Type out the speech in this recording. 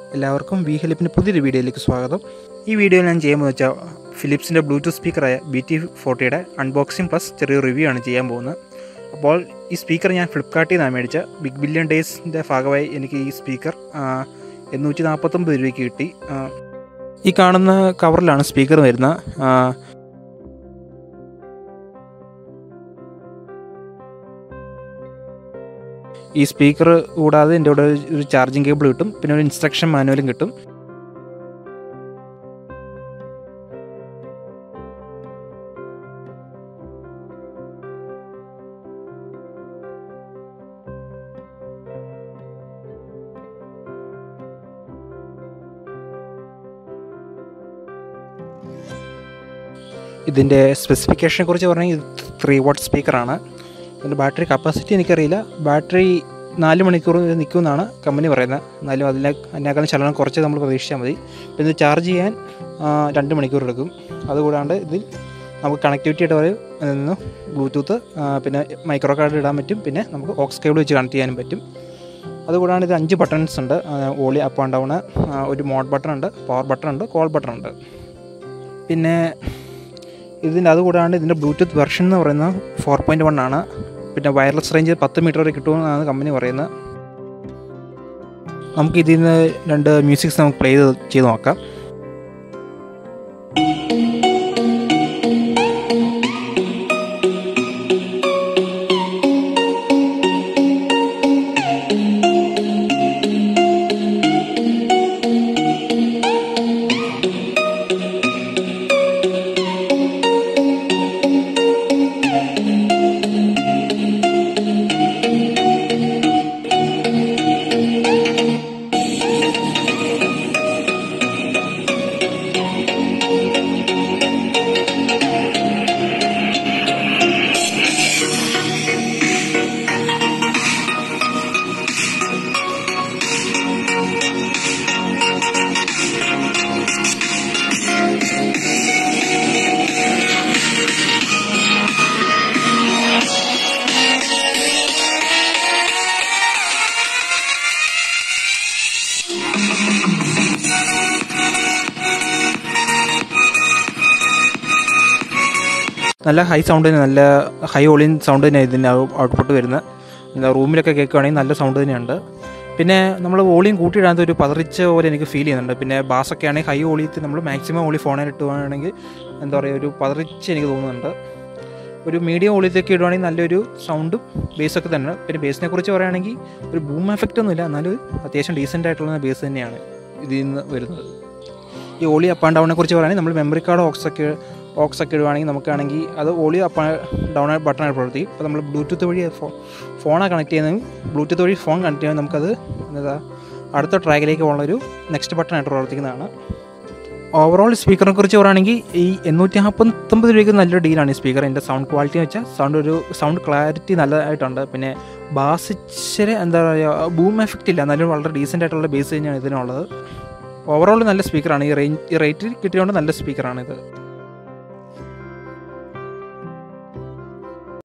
എല്ലാവർക്കും വി ഹെലിപ്പിൻ്റെ പുതിയൊരു വീഡിയോയിലേക്ക് സ്വാഗതം ഈ വീഡിയോയിൽ ഞാൻ ചെയ്യുമ്പോൾ വെച്ചാൽ ഫിലിപ്സിൻ്റെ ബ്ലൂടൂത്ത് സ്പീക്കറായ ബി ടി ഫോർട്ടിയുടെ അൺബോക്സിംഗ് പ്ലസ് ചെറിയ റിവ്യൂ ആണ് ചെയ്യാൻ പോകുന്നത് അപ്പോൾ ഈ സ്പീക്കർ ഞാൻ ഫ്ലിപ്കാർട്ടിൽ നിന്നാണ് മേടിച്ച ബിഗ് ബില്യൺ ഡേയ്സിൻ്റെ ഭാഗമായി എനിക്ക് ഈ സ്പീക്കർ എണ്ണൂറ്റി നാൽപ്പത്തൊമ്പത് രൂപയ്ക്ക് കിട്ടി ആ, ഈ കാണുന്ന കവറിലാണ് സ്പീക്കർ വരുന്നത് ആ, ഈ സ്പീക്കർ കൂടാതെ എൻ്റെ കൂടെ ഒരു ചാർജിങ് കേബിൾ കിട്ടും പിന്നെ ഒരു ഇൻസ്ട്രക്ഷൻ മാനുവലും കിട്ടും ഇതിൻ്റെ സ്പെസിഫിക്കേഷനെ കുറിച്ച് പറഞ്ഞാൽ ഇത് ത്രീ വാട്ട് സ്പീക്കറാണ് ഇതിൻ്റെ ബാറ്ററി കപ്പാസിറ്റി എനിക്കറിയില്ല ബാറ്ററി നാല് മണിക്കൂർ നിൽക്കുമെന്നാണ് കമ്പനി പറയുന്നത് എന്നാലും അതിനെ അതിനേക്കാളും ചലനം കുറച്ച് നമ്മൾ പ്രതീക്ഷിച്ചാൽ മതി പിന്നെ ഇത് ചാർജ് ചെയ്യാൻ ആ, രണ്ട് മണിക്കൂർ എടുക്കും അതുകൂടാണ്ട് ഇതിൽ നമുക്ക് കണക്ടിവിറ്റി ആയിട്ട് പറയും നിന്ന് ബ്ലൂടൂത്ത് ആ, പിന്നെ മൈക്രോ കാർഡ് ഇടാൻ പറ്റും പിന്നെ നമുക്ക് ഓക്സ് കേബിൾ വെച്ച് കണക്ട് ചെയ്യാനും പറ്റും അതുകൂടാണ്ട് ഇത് അഞ്ച് ബട്ടൺസ് ഉണ്ട് ഓളി അപ്പ് ആൻഡ് ഡൗൺ ഒരു മോഡ് ബട്ടൺ ഉണ്ട് പവർ ബട്ടൺ ഉണ്ട് കോൾ ബട്ടൺ ഉണ്ട് പിന്നെ ഇതിൻ്റെ അതുകൂടാണ്ട് ഇതിൻ്റെ ബ്ലൂടൂത്ത് വെർഷൻ എന്ന് പറയുന്നത് ഫോർ പോയിൻറ്റ് വൺ ആണ് പിന്നെ വയർലെസ് റേഞ്ച് പത്ത് മീറ്റർ വരെ കിട്ടുമെന്നാണ് കമ്പനി പറയുന്നത് നമുക്ക് ഇതിൽ നിന്ന് രണ്ട് മ്യൂസിക്സ് നമുക്ക് പ്ലേ ചെയ്ത് ചെയ്ത് നോക്കാം നല്ല ഹൈ സൗണ്ട് തന്നെ നല്ല ഹൈ ഓളിയൻ സൗണ്ട് തന്നെ ഇതിൻ്റെ ഔട്ട്പുട്ട് വരുന്നത് എന്താ റൂമിലൊക്കെ കേൾക്കുകയാണെങ്കിൽ നല്ല സൗണ്ട് തന്നെയുണ്ട് പിന്നെ നമ്മൾ വോളിയം കൂട്ടിയിടാത്ത ഒരു പതറിച്ച പോലെ എനിക്ക് ഫീൽ ചെയ്യുന്നുണ്ട് പിന്നെ ബാസൊക്കെ ആണെങ്കിൽ ഹൈ വോളിയത്തിൽ നമ്മൾ മാക്സിമം വോളി ഫോണിൽ ഇട്ടുകയാണെങ്കിൽ എന്താ പറയുക ഒരു പതറിച്ച് എനിക്ക് തോന്നുന്നുണ്ട് ഒരു മീഡിയം വോളിയത്തൊക്കെ ഇടുവാണെങ്കിൽ നല്ലൊരു സൗണ്ടും ബേസൊക്കെ തന്നെ പിന്നെ ബേസിനെ കുറിച്ച് പറയുകയാണെങ്കിൽ ഒരു ബൂം എഫക്റ്റ് ഒന്നുമില്ല എന്നാലും അത്യാവശ്യം ഡീസൻ്റ് ആയിട്ടുള്ള ബേസ് തന്നെയാണ് ഇതിൽ നിന്ന് വരുന്നത് ഈ ഓളി അപ്പ് ആൻഡ് ഡൗണിനെ കുറിച്ച് പറയുകയാണെങ്കിൽ നമ്മൾ മെമ്മറി കാർഡ് ഓക്സ് ഒക്കെ ഓക്സ് ഒക്കെ ഇടുവാണെങ്കിൽ നമുക്കാണെങ്കിൽ അത് ഓളി അപ്പ് ഡൗൺ ബട്ടൺ ആയിട്ട് പ്രവർത്തിക്കും ഇപ്പോൾ നമ്മൾ ബ്ലൂടൂത്ത് വഴി ഫോണാണ് കണക്ട് ചെയ്യുന്നത് ബ്ലൂടൂത്ത് വഴി ഫോൺ കണക്ട് ചെയ്യുമ്പോൾ നമുക്കത് എന്താ അടുത്ത ട്രാക്കിലേക്ക് ഉള്ളൊരു നെക്സ്റ്റ് ബട്ടൺ ആയിട്ട് പ്രവർത്തിക്കുന്നതാണ് ഓവറോൾ സ്പീക്കറിനെ കുറിച്ച് പറയുകയാണെങ്കിൽ ഈ എണ്ണൂറ്റി നാൽപ്പത്തൊമ്പത് രൂപയ്ക്ക് നല്ലൊരു ഡീലാണ് ഈ സ്പീക്കർ എൻ്റെ സൗണ്ട് ക്വാളിറ്റി എന്ന് വെച്ചാൽ സൗണ്ട് ഒരു സൗണ്ട് ക്ലാരിറ്റി നല്ലതായിട്ടുണ്ട് പിന്നെ ബാസ് ഇച്ചിരി എന്താ പറയുക ബൂം എഫക്റ്റ് ഇല്ല എന്നാലും വളരെ ഡീസൻ്റ് ആയിട്ടുള്ള ബേസ് തന്നെയാണ് ഇതിനുള്ളത് ഓവറോൾ നല്ല സ്പീക്കറാണ് ഈ റേഞ്ച് ഈ റേറ്റിൽ കിട്ടിയതുകൊണ്ട് നല്ല സ്പീക്കറാണ് ഇത്